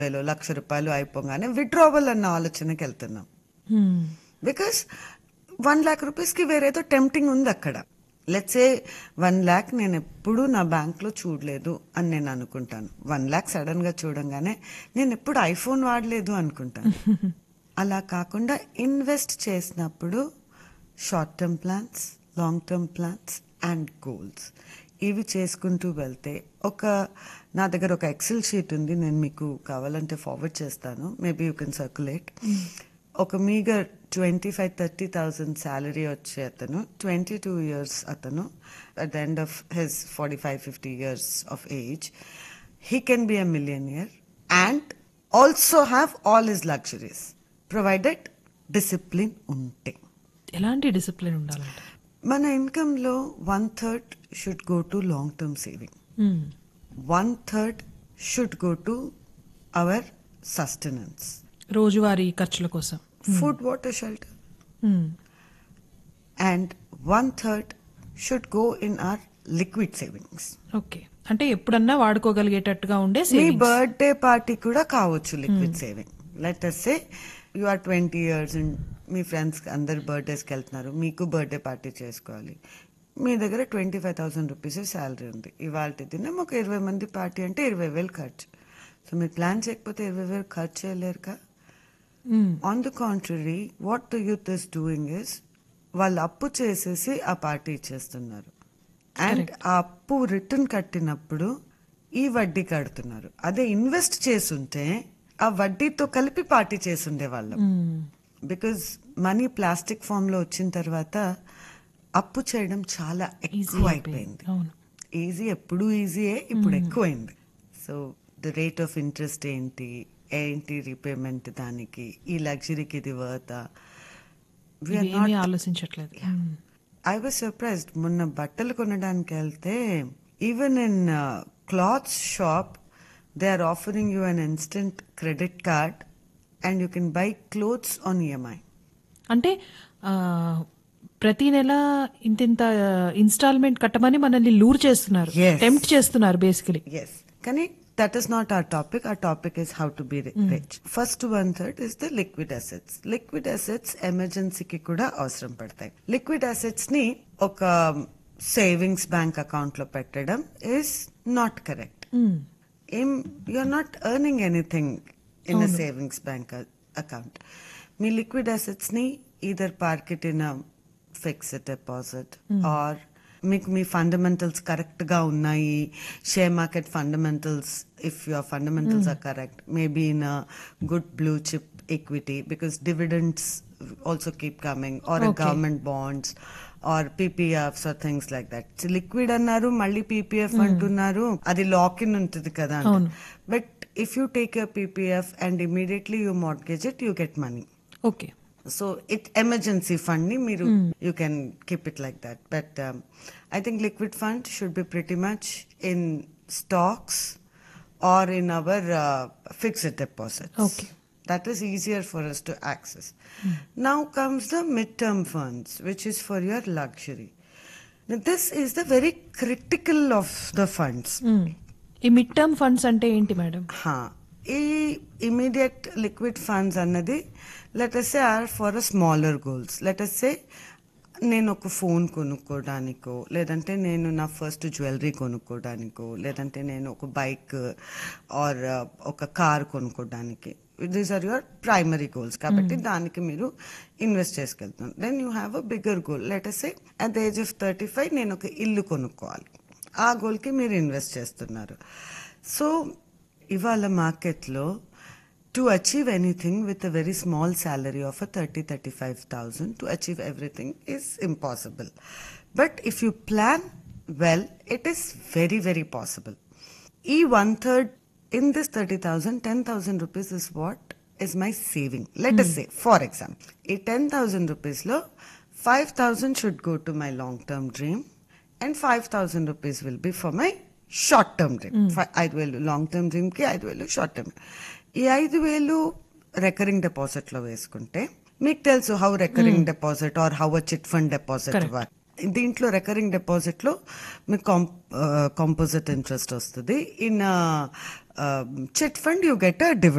వేలు లక్ష రూపాయలు అయిపోగానే విడ్రావల్ అన్న ఆలోచనకి వెళ్తున్నాం బికాస్ వన్ ల్యాక్ రూపీస్కి వేరేదో టెంప్టింగ్ ఉంది అక్కడ లెట్స్ ఏ వన్ ల్యాక్ నేను ఎప్పుడూ నా బ్యాంక్లో చూడలేదు అని నేను అనుకుంటాను వన్ ల్యాక్ సడన్గా చూడంగానే నేను ఎప్పుడు ఐఫోన్ వాడలేదు అనుకుంటాను అలా కాకుండా ఇన్వెస్ట్ చేసినప్పుడు short term plans long term plans and goals ఇవి చేసుకుంటూ వెళ్తే ఒక నా దగ్గర ఒక ఎక్సెల్ షీట్ ఉంది నేను మీకు కావాలంటే ఫార్వర్డ్ చేస్తాను మేబీ యూ కెన్ సర్క్యులేట్ ఒక meagre twenty five thirty thousand salary వచ్చే అతను ట్వంటీ టూ ఇయర్స్ అతను at the end of his forty five fifty years of age he can be a millionaire and also have all his luxuries provided discipline ఉంటే ఎలాంటి discipline ఉండాలంటే మన ఇన్కంలో one third should go to long term saving hmm. One third should go to our sustenance రోజువారీ ఖర్చుల కోసం food water shelter hmm. And one third should go in or liquid savings okay అంటే ఎప్పుడన్నా వాడుకోగలిగేటట్టుగా ఉండే మీ savings. Birthday party కూడా కావచ్చు liquid saving let us say you are twenty years and మీ friends అందరు బర్త్డేస్కి వెళ్తున్నారు మీకు బర్త్డే పార్టీ చేసుకోవాలి మీ దగ్గర twenty five thousand rupees salary ఉంది ఇవాళ దినం ఒక ఇరవై మంది పార్టీ అంటే ఇరవై వేలు ఖర్చు సో మీరు ప్లాన్ చేయకపోతే ఇరవై వేలు ఖర్చు చేయలేరుగా hmm. On the contrary what the youth is doing is వాళ్ళు అప్పు చేసేసి ఆ పార్టీ ఇచ్చేస్తున్నారు అండ్ ఆ అప్పు రిటర్న్ కట్టినప్పుడు ఈ వడ్డీ కడుతున్నారు అదే ఇన్వెస్ట్ చేసుంటే ఆ వడ్డీతో కలిపి పార్టీ చేసుండే వాళ్ళం hmm. Because money plastic form లో వచ్చిన తర్వాత అప్పు చేయడం చాలా Easy ఎక్కువ అయిపోయింది. అయిపోయింది అవును ఈజీ ఎప్పుడు ఈజీయే ఇప్పుడు ఎక్కువైంది so the rate of interest ఏంటి ఏంటి రీపేమెంట్ దానికి ఈ లగ్జరీకి ఇది వర్త ఇవేమీ ఆలోచించట్లేదు మ్మ్. ఐ వాజ్ సర్ప్రైజ్డ్ మొన్న బట్టలు కొనడానికి వెళ్తే even in clothes shop they are offering you an instant credit card and you can buy clothes on EMI అంటే ఆ, ప్రతి నెల ఇంతింత ఇన్స్టాల్మెంట్ కట్టమని మనల్ని లూర్ చేస్తున్నారు Yes. టెంప్ట్ చేస్తున్నారు బేసికలీ ఎస్ కానీ that is not our topic ఆ topic is how to be rich first one third is the liquid assets liquid assets ఎమర్జెన్సీకి కూడా అవసరం పడతాయి లిక్విడ్ అసెట్స్ ని ఒక సేవింగ్స్ బ్యాంక్ అకౌంట్ లో పెట్టడం ఇస్ నాట్ కరెక్ట్ ఏం you're not earning anything in a savings bank account మీ లిక్విడ్ అసెట్స్ ని either parked in fixed deposit or మీకు మీ ఫండమెంటల్స్ కరెక్ట్ గా ఉన్నాయి share market fundamentals if your fundamentals are correct maybe in a good blue chip equity because dividends also keep coming or a Okay. government bonds or PPFs or things like that. Liquid అన్నారు మళ్ళీ PPF అంటున్నారు అది lock in ఉంటుంది కదా అవును. But if you take your PPF and immediately you mortgage it you get money okay so it emergency fund ని మీరు you can keep it like that but I think liquid fund should be pretty much in stocks or in our fixed deposits. Okay. That is easier for us to access. Now comes the midterm funds, which is for your luxury. Now, this is the very critical of the funds. ఈ mid term funds అంటే ఏంటి madam హా ఈ immediate liquid funds అన్నది let's say are for a smaller goals let's say నేను ఒక phone కొనుక్కోవడానికో లేదంటే నేను నా ఫస్ట్ జ్యువెలరీ కొనుక్కోవడానికో లేదంటే నేను ఒక బైక్ ఆర్ ఒక కార్ కొనుక్కోవడానికి these are your primary goals కాబట్టి దానికి మీరు ఇన్వెస్ట్ చేసుకెళ్తున్నారు then you have a bigger goal let's say at the age of thirty five నేను ఒక ఇల్లు కొనుక్కోవాలి ఆ గోల్కి మీరు ఇన్వెస్ట్ చేస్తున్నారు సో ఇవాళ మార్కెట్లో to achieve anything with a very small salary of a thirty thirty five thousand to achieve everything is impossible but if you plan well it is very very possible ఈ one third in this thirty thousand ten thousand rupees is what is my saving let us say for example ఈ ten thousand రూపీస్లో five thousand should go to my long term dream and five thousand rupees will be for my short term dream ఐదు వేలు long term డ్రీమ్కి ఐదు వేలు short term ఈ ఐదు వేలు recurring డిపాజిట్లో వేసుకుంటే మీకు తెలుసు how recurring deposit or how a chit fund deposit Correct. దీంట్లో రికరింగ్ డిపాజిట్లో మీకు కాంపోజిట్ ఇంట్రెస్ట్ వస్తుంది in um, chit fund, you get a dividend.